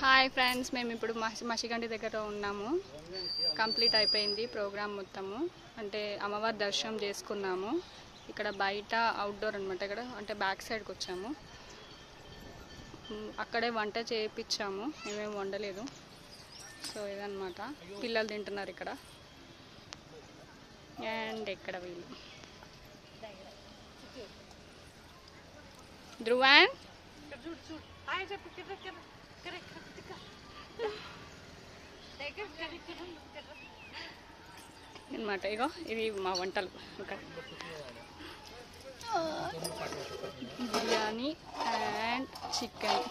Hi friends మేము ఇప్పుడు మసి మసిగండి దగ్గర ఉన్నాము కంప్లీట్ అయిపోయింది ప్రోగ్రామ్ మొత్తము అంటే అమ్మవారి దర్శనం చేసుకున్నాము ఇక్కడ బయట అవుట్డోర్ అనమాట ఇక్కడ అంటే బ్యాక్ సైడ్కి వచ్చాము మ్, అక్కడే వంట చేయించాము మేమేం వండలేదు సో ఇదన్నమాట పిల్లలు తింటున్నారు ఇక్కడ అండ్ ఇక్కడ వీళ్ళు ధ్రువాన్ అనమాట ఇగో ఇవి మా వంటలు ఇక్కడ బిర్యానీ అండ్ చికెన్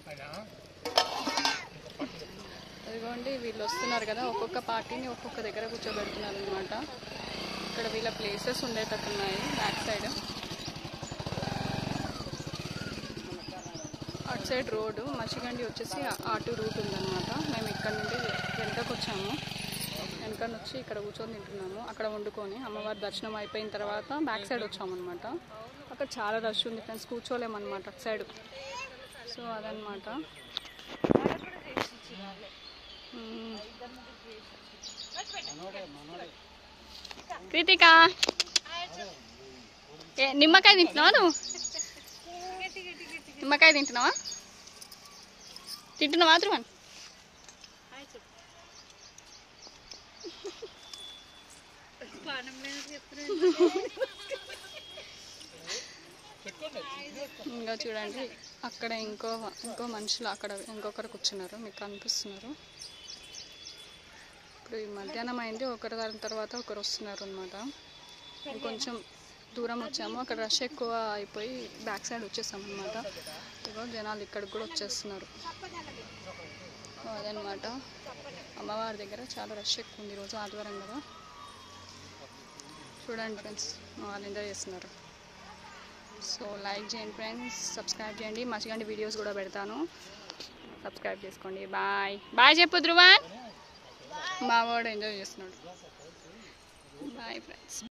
ఇదిగోండి వీళ్ళు వస్తున్నారు కదా ఒక్కొక్క పార్టీని ఒక్కొక్క దగ్గర కూర్చోబెడుతున్నారు అనమాట ఇక్కడ వీళ్ళ ప్లేసెస్ ఉండేటట్టు ఉన్నాయి బ్యాక్ సైడ్ అటు సైడ్ రోడ్డు మచ్చిగండి వచ్చేసి అటు రూట్ ఉందన్నమాట మేము ఇక్కడ నుండి వెనకకు వచ్చాము వెనక వచ్చి ఇక్కడ కూర్చొని తింటున్నాము అక్కడ వండుకొని అమ్మవారి దర్శనం అయిపోయిన తర్వాత బ్యాక్ సైడ్ వచ్చామన్నమాట అక్కడ చాలా రష్ ఉంది ఫ్రెండ్స్ కూర్చోలేమన్నమాట అటు సైడ్ సో అదనమాట మ్మ్. కృతిక ఏ నిమ్మకాయ తింటున్నావా నువ్వు నిమ్మకాయ తింటున్నావా తింటున్నావా ధ్రువన్ ఇంకా చూడండి అక్కడ ఇంకో ఇంకో మనుషులు అక్కడ ఇంకొకరు కూర్చున్నారు మీకు కనిపిస్తున్నారు ఇప్పుడు ఈ మధ్యాహ్నం అయింది ఒకరి దాని తర్వాత ఒకరు వస్తున్నారు అనమాట కొంచెం దూరం వచ్చాము అక్కడ రష్ ఎక్కువ అయిపోయి బ్యాక్ సైడ్ వచ్చేసాం అనమాట ఇగో జనాలు ఇక్కడికి కూడా వచ్చేస్తున్నారు సో అదనమాట అమ్మవారి దగ్గర చాలా రష్ ఎక్కువ ఉంది ఈరోజు ఆదివారం కదా చూడండి ఫ్రెండ్స్ మా వాళ్ళు ఎంజాయ్ చేస్తున్నారు సో లైక్ చేయండి ఫ్రెండ్స్ సబ్స్క్రైబ్ చేయండి మంచిగా వీడియోస్ కూడా పెడతాను సబ్స్క్రైబ్ చేసుకోండి బాయ్ బాయ్ చెప్పు ధ్రువన్ మా వాడు ఎంజాయ్ చేస్తున్నాడు బాయ్ ఫ్రెండ్స్